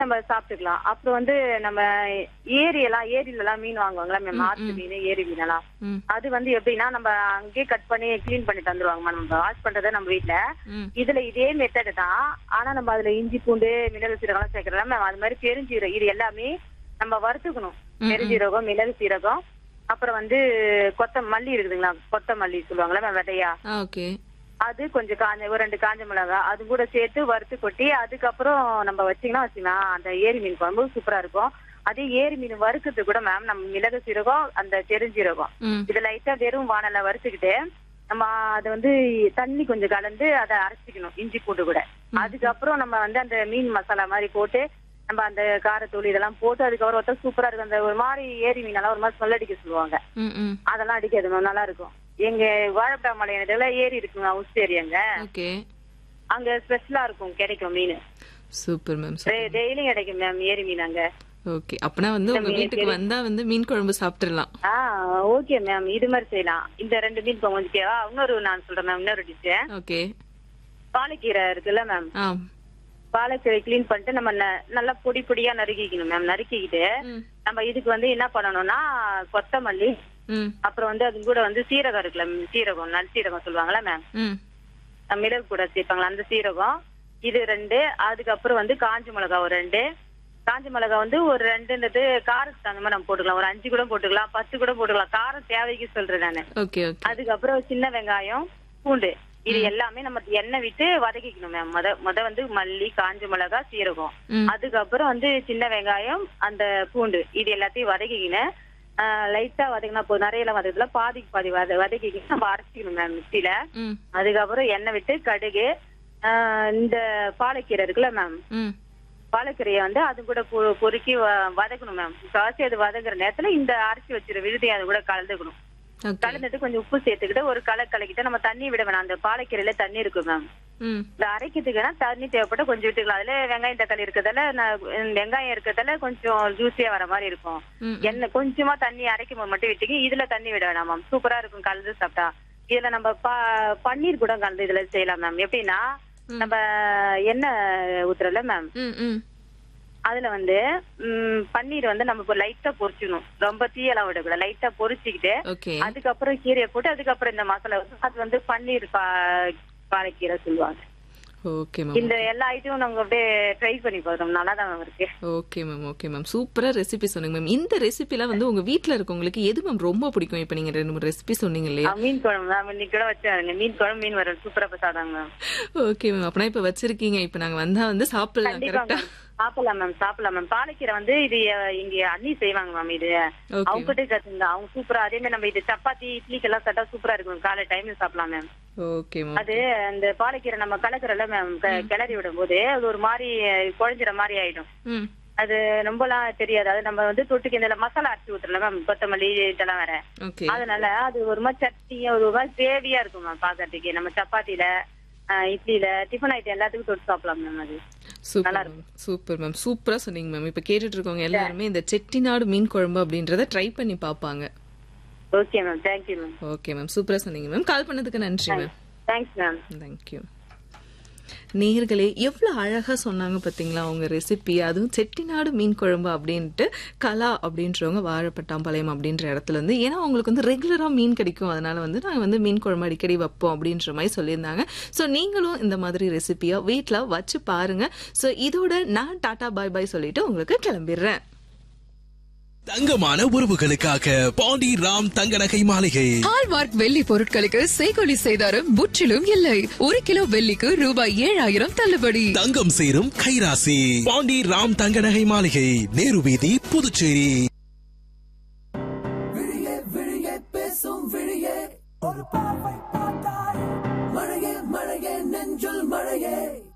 நம்ம சாப்பிட்டுக்கலாம் அப்புறம் வந்து நம்ம ஏரி எல்லாம் ஏரியில எல்லாம் மீன் வாங்குவாங்களா மேம் ஆத்து மீன் ஏரி மீன் எல்லாம் ம் அது வந்து எப்படின்னா நம்ம அங்கேயே கட் பண்ணி க்ளீன் பண்ணி தந்துருவாங்கம்மா நம்ம வாஷ் பண்றதை நம்ம வீட்ல ம் இதுல இதே மெத்தட் தான் ஆனா நம்ம அதுல இஞ்சி பூண்டு மிளகு சீரகம் சேர்க்கறோம் மேம் அது மாதிரி பெருஞ்சீரகம் இது எல்லாமே நம்ம வறுத்துக்கணும் பெருஞ்சீரகம் மிளகு சீரகம் அப்புறம் வந்து கொத்த மல்லி இருக்குதுங்களா கொத்தமல்லி சொல்லுவாங்களா மேம் விதையா ஆ ஓகே அது கொஞ்சம் காஞ்ச ஒரு ரெண்டு காஞ்ச மிளகா அது கூட சேர்த்து வறுத்து கொட்டி அதுக்கப்புறம் நம்ம வச்சீங்கன்னா வச்சுக்கலாம் அந்த ஏரி மீன் குழம்பு சூப்பரா இருக்கும் அதே ஏரி மீன் வறுக்கிறது கூட மேம் நம்ம மிளகு சீரகம் அந்த பெருஞ்சீரகம் ம் இது லைட்டா வெறும் வானல்ல வறுத்துக்கிட்டு நம்ம அதை வந்து தண்ணி கொஞ்சம் கலந்து அதை அரைச்சிக்கணும் இஞ்சி பூண்டு கூட அதுக்கப்புறம் நம்ம வந்து அந்த மீன் மசாலா மாதிரி போட்டு நம்ம அந்த காரத்தூள் இதெல்லாம் போட்டு அதுக்கப்புறம் ஒருத்தர் சூப்பரா இருக்கும் அந்த ஒரு மாதிரி ஏரி மீன் எல்லாம் ஒரு மாதிரி ஸ்மெல் அடிக்க சொல்லுவாங்க ம் ம் அதெல்லாம் அடிக்காது மேம் நல்லா இருக்கும் எங்க வாழைப்படா மலையில ஏரி இருக்குங்க ஹவுஸ் ஏரியாங்க ஓகே அங்க ஸ்பெஷலா இருக்கும் கிடைக்கும் மீன் சூப்பர் மேம் டெய்லியும் கிடைக்கும் மேம் ஏரி மீன் அங்க ஓகே அப்பனா வந்து உங்க வீட்டுக்கு வந்தா வந்து மீன் குழம்பு சாப்பிட்டுறலாம் ஆ ஓகே மேம் இது மாதிரி செய்யலாம் இந்த ரெண்டு மீன் கொஞ்சம் கேவா இன்னொரு நான் சொல்றேன் மேம் இன்னொரு டிஷ் ஓகே பாலக்கீரை இருக்குல்ல மேம் ஆ பாலக்கீரை க்ளீன் பண்ணிட்டு நம்ம ந- நல்லா பொடி பொடியா நறுக்கிக்கணும் மேம் நறுக்கிக்கிட்டு ம் நம்ம இதுக்கு வந்து என்ன பண்ணணும்னா கொத்தமல்லி ம் அப்புறம் வந்து அது கூட வந்து சீரகம் இருக்குல்ல ம், சீரகம் நல் சீரகம் சொல்லுவாங்கல்ல மேம் ம் மிளகு கூட சேர்ப்பாங்களா அந்த சீரகம் இது ரெண்டு அதுக்கப்புறம் வந்து காஞ்ச மிளகா ஒரு ரெண்டு காஞ்ச மிளகா வந்து ஒரு ரெண்டுன்றது காரத்துக்கு தகுந்த மாதிரி நம்ம போட்டுக்கலாம் ஒரு அஞ்சு கூட போட்டுக்கலாம் பத்து கூட போட்டுக்கலாம் காரம் தேவைக்கு சொல்றேன் நானு ஓகே ஓகே அதுக்கப்புறம் சின்ன வெங்காயம் பூண்டு இது எல்லாமே நம்ம எண்ணெய் விட்டு வதக்கிக்கணும் மேம் முத முத வந்து மல்லி காஞ்ச மிளகா சீரகம் ம் அதுக்கப்புறம் வந்து சின்ன வெங்காயம் அந்த பூண்டு இது எல்லாத்தையும் வதக்கிக்கினேன் லைட்டா வதக்கினா போதும் நிறைய எல்லாம் வதக்கல பாதிக்கு பாதி வத வதக்கிக்கிட்டு நம்ம அரைச்சிக்கணும் மேம் மிக்சியில ம் அதுக்கப்புறம் எண்ணெய் விட்டு கடுகு ஆஹ் இந்த பாலக்கீரை இருக்குல்ல மேம் ம் பாலக்கீரையை வந்து அது கூட பொ- பொறுக்கி வ- வதக்கணும் மேம் காசி அது வதங்குற நேரத்துல இந்த அரைச்சி வச்சிருக்க விழுதையை அது கூட கலந்துக்கணும் ஓகே கலந்துட்டு கொஞ்சம் உப்பு சேர்த்துக்கிட்டு ஒரு கலை கலக்கிட்டு நம்ம தண்ணி விட வேணாம் அந்த பாலக்கீரையில தண்ணி இருக்கு மேம் ம் இந்த அரைக்கிறதுக்குன்னா தண்ணி தேவைப்பட்ட கொஞ்சம் விட்டுக்கலாம் அதுல வெங்காயம் தக்காளி இருக்கிறதால நான் வெங்காயம் இருக்கிறதால கொஞ்சம் ஜூஸியா வர மாதிரி இருக்கும் ம் எண்ணெய் கொஞ்சமா தண்ணி அரைக்கும் போது மட்டும் விட்டுங்க இதுல தண்ணி விட வேணாம் மேம் சூப்பரா இருக்கும் கலந்து சாப்பிட்டா இதுல நம்ம ப- பன்னீர் கூட கலந்து இதுல செய்யலாம் மேம் எப்படின்னா நம்ம எண்ணெய் ஊத்துறல மேம் ம் ம் அதுல வந்து ம், பன்னீர் வந்து நம்ம இப்போ லைட்டா பொரிச்சுக்கணும் ரொம்ப தீயெல்லாம் விடக்கூடாது லைட்டா பொரிச்சுக்கிட்டு ஓகே அதுக்கப்புறம் கீரையை போட்டு அதுக்கப்புறம் இந்த மசாலா வந்து அது வந்து பன்னீர் பா பாலக்கீரை சொல்லுவாங்க ஓகே மேம் இந்த எல்லா ஐட்டமும் நாங்க அப்படியே ட்ரை பண்ணி பார்த்தோம் நல்லா தான் மேம் இருக்கு ஓகே மேம் ஓகே மேம் சூப்பரா ரெசிபி சொன்னீங்க மேம் இந்த ரெசிபிலாம் வந்து உங்க வீட்ல இருக்கவங்களுக்கு எது மேம் ரொம்ப பிடிக்கும் இப்போ நீங்க ரெண்டு மூணு ரெசிபி சொன்னீங்க இல்லையா ஆ, மீன் குழம்பு மேம் இன்னைக்கு கூட வச்சாங்க மீன் குழம்பு மீன் வர சூப்பரா சாதாங்க மேம் ஓகே மேம் அப்பனா இப்ப வச்சிருக்கீங்க இப்ப நாங்க வந்தா வந்து சாப்பிடலாம் கண்டிப்பா கரெக்டா மேம் சாப்பிடலாம் மேம் சாப்பிடலாம் மேம் பாலக்கீரை வந்து இது அஹ், இங்க அண்ணி செய்வாங்க மேம் இது ஓகே அவங்க கிட்ட கத்துங்க அவங்க சூப்பரா அதே மாதிரி நம்ம இது சப்பாத்தி இட்லிக்கு எல்லாம் சாப்பிட்டா சூப்பரா இருக்கும் காலை டைம்ல சாப்பிடலாம் மேம் ஓகே மேம் அது அந்த பாலக்கீரை நம்ம கலக்குறல மேம் க- கிளறி விடும் போது அது ஒரு மாதிரி அஹ், குழஞ்சிற மாதிரி ஆயிடும் ம் அது ரொம்பலாம் தெரியாது அது நம்ம வந்து தொட்டுக்கு இந்த மசாலா அரைச்சி ஊத்துறல மேம் கொத்தமல்லி இதெல்லாம் வேற ஓகே அதனால அது ஒரு மாதிரி சட்னியா ஒரு மாதிரி கிரேவியா இருக்கும் மேம் பாக்குறதுக்கு நம்ம சப்பாத்தில அஹ், இட்லில டிஃபன் ஐட்டம் எல்லாத்துக்கும் தொட்டு சாப்பிடலாம் மேம் அது சூப்பர் மேம் சூப்பர் மேம் சூப்பரா சொன்னீங்க மேம் இப்ப கேட்டுட்டு இருக்கவங்க எல்லாருமே இந்த செட்டிநாடு மீன் குழம்பு அப்படின்றத ட்ரை பண்ணி பாப்பாங்க okay ma'am thank you ma'am okay ma'am சூப்பரா சொன்னீங்க மேம் கால் பண்ணதுக்கு நன்றி மேம் தேங்க்ஸ் மேம் தேங்க்யூ நேர்களே எவ்வளவு அழகா சொன்னாங்க பாத்தீங்களா அவங்க ரெசிபி அதுவும் செட்டிநாடு மீன் குழம்பு அப்படின்ட்டு கலா அப்படின்றவங்க வாழைப்பட்டாம்பாளையம் அப்படின்ற இடத்துல இருந்து ஏன்னா அவங்களுக்கு வந்து ரெகுலரா மீன் கிடைக்கும் அதனால வந்து நாங்க வந்து மீன் குழம்பு அடிக்கடி வைப்போம் அப்படின்ற மாதிரி சொல்லியிருந்தாங்க ஸோ நீங்களும் இந்த மாதிரி ரெசிபியா வீட்டில் வச்சு பாருங்க ஸோ இதோட நான் டாடா பாய் பாய் சொல்லிட்டு உங்களுக்கு கிளம்பிடுறேன் தங்கமான உறவுகளுக்காக பாண்டி ராம் தங்க நகை மாளிகை ஹால்மார்க் வெள்ளி பொருட்களுக்கு செய்கொலி செய்தாரும் முற்றிலும் இல்லை ஒரு கிலோ வெள்ளிக்கு ரூபாய் ஏழாயிரம் தள்ளுபடி தங்கம் சேரும் கைராசி பாண்டி ராம் தங்க நகை மாளிகை நேரு வீதி புதுச்சேரி விழியே விழியே பேசும் விழியே ஒரு பார்வை பார்த்தாய் மழையே மழையே நெஞ்சுள் மழையே